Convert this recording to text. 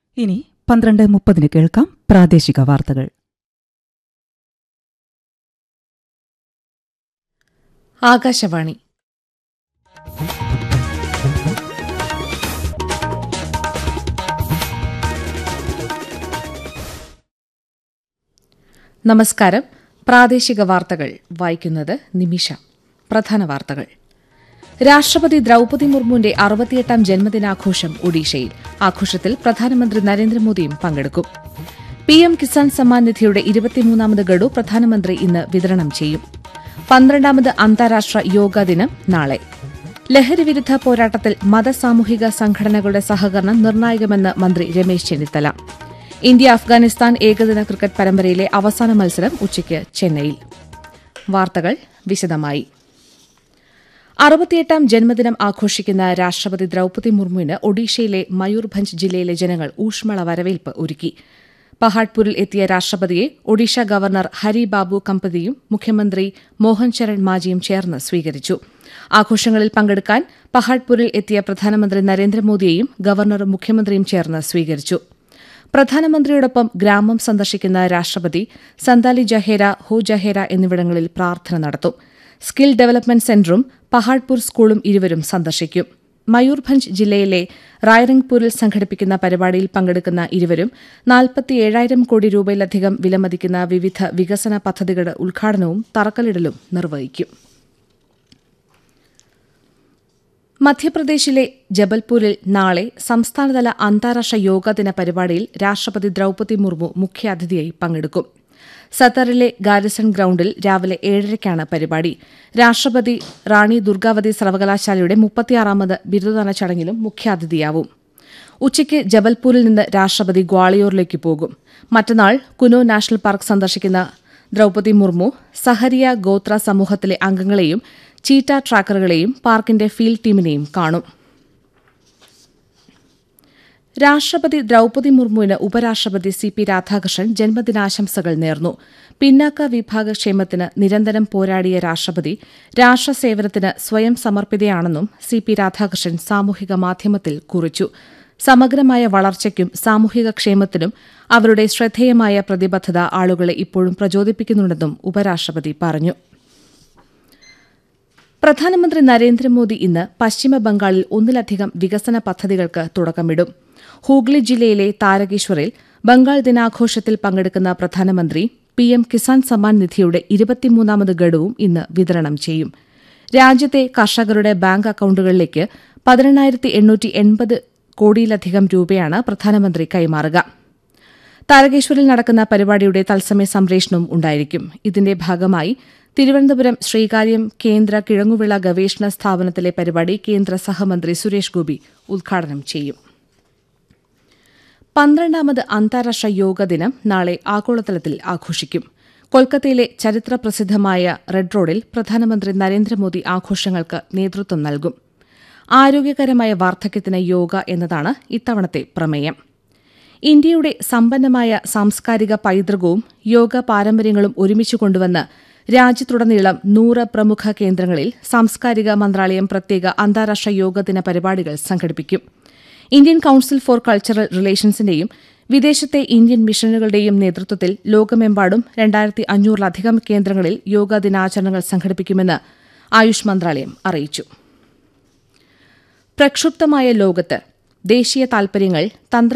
ഇനി പന്ത്രണ്ട് മുപ്പതിന് കേൾക്കാം പ്രാദേശിക വാർത്തകൾ ആകാശവാണി നമസ്കാരം പ്രാദേശിക വാർത്തകൾ വായിക്കുന്നത് നിമിഷ പ്രധാന വാർത്തകൾ രാഷ്ട്രപതി ദ്രൌപതി മുർമുവിന്റെ അറുപത്തിയെട്ടാം ജന്മദിനാഘോഷം ഒഡീഷയിൽ ആഘോഷത്തിൽ പ്രധാനമന്ത്രി നരേന്ദ്രമോദിയും പങ്കെടുക്കും പി എം കിസാൻ സമ്മാൻ നിധിയുടെ ഇരുപത്തിമൂന്നാമത് ഗഡു പ്രധാനമന്ത്രി ഇന്ന് വിതരണം ചെയ്യും പന്ത്രണ്ടാമത് അന്താരാഷ്ട്ര യോഗാ ദിനം നാളെ ലഹരിവിരുദ്ധ പോരാട്ടത്തിൽ മതസാമൂഹിക സംഘടനകളുടെ സഹകരണം നിർണായകമെന്ന് മന്ത്രി രമേശ് ചെന്നിത്തല ഇന്ത്യ അഫ്ഗാനിസ്ഥാൻ ഏകദിന ക്രിക്കറ്റ് പരമ്പരയിലെ അവസാന മത്സരം ഉച്ചയ്ക്ക് ചെന്നൈയിൽ വാർത്തകൾ വിശദമായി അറുപത്തിയെട്ടാം ജന്മദിനം ആഘോഷിക്കുന്ന രാഷ്ട്രപതി ദ്രൌപതി മുർമുവിന് ഒഡീഷയിലെ മയൂർഭഞ്ച് ജില്ലയിലെ ജനങ്ങൾ ഊഷ്മള വരവേൽപ്പ് ഒരുക്കി പഹാഡ്പൂരിൽ എത്തിയ രാഷ്ട്രപതിയെ ഒഡീഷ ഗവർണർ ഹരി ബാബു കമ്പതിയും മുഖ്യമന്ത്രി മോഹൻ ചരൺ മാജിയും ചേർന്ന് സ്വീകരിച്ചു ആഘോഷങ്ങളിൽ പങ്കെടുക്കാൻ പഹാഡ്പൂരിൽ എത്തിയ പ്രധാനമന്ത്രി നരേന്ദ്രമോദിയെയും ഗവർണറും മുഖ്യമന്ത്രിയും ചേർന്ന് സ്വീകരിച്ചു പ്രധാനമന്ത്രിയോടൊപ്പം ഗ്രാമം സന്ദർശിക്കുന്ന രാഷ്ട്രപതി സന്താലി ജഹേര ഹോ ജഹേര എന്നിവിടങ്ങളിൽ പ്രാർത്ഥന നടത്തും സ്കിൽ ഡെവലപ്മെന്റ് സെന്ററും പഹാഡ്പൂർ സ്കൂളും ഇരുവരും സന്ദർശിക്കും മയൂർഭഞ്ച് ജില്ലയിലെ റായ്റംഗ്പൂരിൽ സംഘടിപ്പിക്കുന്ന പരിപാടിയിൽ പങ്കെടുക്കുന്ന ഇരുവരും നാൽപ്പത്തിയേഴായിരം കോടി രൂപയിലധികം വിലമതിക്കുന്ന വിവിധ വികസന പദ്ധതികളുടെ ഉദ്ഘാടനവും തറക്കല്ലിടലും നിർവഹിക്കും മധ്യപ്രദേശിലെ ജബൽപൂരിൽ നാളെ സംസ്ഥാനതല അന്താരാഷ്ട്ര യോഗാ ദിന പരിപാടിയിൽ രാഷ്ട്രപതി ദ്രൌപതി മുർമു മുഖ്യാതിഥിയായി പങ്കെടുക്കും സത്തറിലെ ഗാരിസൺ ഗ്രൌണ്ടിൽ രാവിലെ ഏഴരയ്ക്കാണ് പരിപാടി രാഷ്ട്രപതി റാണി ദുർഗാവതി സർവകലാശാലയുടെ മുപ്പത്തിയാറാമത് ബിരുദദാന ചടങ്ങിലും മുഖ്യാതിഥിയാവും ഉച്ചയ്ക്ക് ജബൽപൂരിൽ നിന്ന് രാഷ്ട്രപതി ഗ്വാളിയോറിലേക്ക് പോകും മറ്റന്നാൾ കുനോ നാഷണൽ പാർക്ക് സന്ദർശിക്കുന്ന ദ്രൌപതി മുർമു സഹരിയ ഗോത്ര സമൂഹത്തിലെ അംഗങ്ങളെയും ചീറ്റ ട്രാക്കറുകളെയും പാർക്കിന്റെ ഫീൽഡ് ടീമിനെയും കാണും രാഷ്ട്രപതി ദ്രൌപതി മുർമുവിന് ഉപരാഷ്ട്രപതി സി പി രാധാകൃഷ്ണൻ ജന്മദിനാശംസകൾ നേർന്നു പിന്നാക്ക വിഭാഗ ക്ഷേമത്തിന് നിരന്തരം പോരാടിയ രാഷ്ട്രപതി രാഷ്ട്രസേവനത്തിന് സ്വയം സമർപ്പിതയാണെന്നും സി പി രാധാകൃഷ്ണൻ സാമൂഹിക മാധ്യമത്തിൽ കുറിച്ചു സമഗ്രമായ വളർച്ചയ്ക്കും സാമൂഹിക ക്ഷേമത്തിനും അവരുടെ ശ്രദ്ധേയമായ പ്രതിബദ്ധത ആളുകളെ ഇപ്പോഴും പ്രചോദിപ്പിക്കുന്നുണ്ടെന്നും ഉപരാഷ്ട്രപതി പറഞ്ഞു പ്രധാനമന്ത്രി നരേന്ദ്രമോദി ഇന്ന് പശ്ചിമ ബംഗാളിൽ ഒന്നിലധികം വികസന പദ്ധതികൾക്ക് തുടക്കമിടും ഹൂഗ്ലി ജില്ലയിലെ താരകേശ്വറിൽ ബംഗാൾ ദിനാഘോഷത്തിൽ പങ്കെടുക്കുന്ന പ്രധാനമന്ത്രി പി എം കിസാൻ സമ്മാൻ നിധിയുടെ ഇരുപത്തിമൂന്നാമത് ഗഡുവും ഇന്ന് വിതരണം ചെയ്യും രാജ്യത്തെ കർഷകരുടെ ബാങ്ക് അക്കൌണ്ടുകളിലേക്ക് പതിനെണ്ണായിരത്തി എണ്ണൂറ്റി എൺപത് കോടിയിലധികം രൂപയാണ് പ്രധാനമന്ത്രി കൈമാറുക താരകേശ്വരിൽ നടക്കുന്ന പരിപാടിയുടെ തത്സമയ സംപ്രേഷണവും ഉണ്ടായിരിക്കും ഇതിന്റെ ഭാഗമായി തിരുവനന്തപുരം ശ്രീകാര്യം കേന്ദ്ര കിഴങ്ങുവിള ഗവേഷണ സ്ഥാപനത്തിലെ പരിപാടി കേന്ദ്ര സഹമന്ത്രി സുരേഷ് ഗോപി ഉദ്ഘാടനം ചെയ്യും പന്ത്രണ്ടാമത് അന്താരാഷ്ട്ര യോഗ ദിനം നാളെ ആഗോളതലത്തിൽ ആഘോഷിക്കും കൊൽക്കത്തയിലെ ചരിത്ര പ്രസിദ്ധമായ റെഡ് റോഡിൽ പ്രധാനമന്ത്രി നരേന്ദ്രമോദി ആഘോഷങ്ങൾക്ക് നേതൃത്വം നൽകും ആരോഗ്യകരമായ വാർദ്ധക്യത്തിന് യോഗ എന്നതാണ് ഇത്തവണത്തെ പ്രമേയം ഇന്ത്യയുടെ സമ്പന്നമായ സാംസ്കാരിക പൈതൃകവും യോഗ പാരമ്പര്യങ്ങളും ഒരുമിച്ച് കൊണ്ടുവന്ന് രാജ്യത്തുടനീളം നൂറ് പ്രമുഖ കേന്ദ്രങ്ങളിൽ സാംസ്കാരിക മന്ത്രാലയം പ്രത്യേക അന്താരാഷ്ട്ര യോഗ ദിന പരിപാടികൾ സംഘടിപ്പിക്കും ഇന്ത്യൻ കൌൺസിൽ ഫോർ കൾച്ചറൽ റിലേഷൻസിന്റെയും വിദേശത്തെ ഇന്ത്യൻ മിഷനുകളുടെയും നേതൃത്വത്തിൽ ലോകമെമ്പാടും രണ്ടായിരത്തി അഞ്ഞൂറിലധികം കേന്ദ്രങ്ങളിൽ യോഗാ ദിനാചരണങ്ങൾ സംഘടിപ്പിക്കുമെന്ന് ആയുഷ് മന്ത്രാലയം അറിയിച്ചു പ്രക്ഷുബ്ധമായ ലോകത്ത് ദേശീയ താൽപര്യങ്ങൾ തന്ത്ര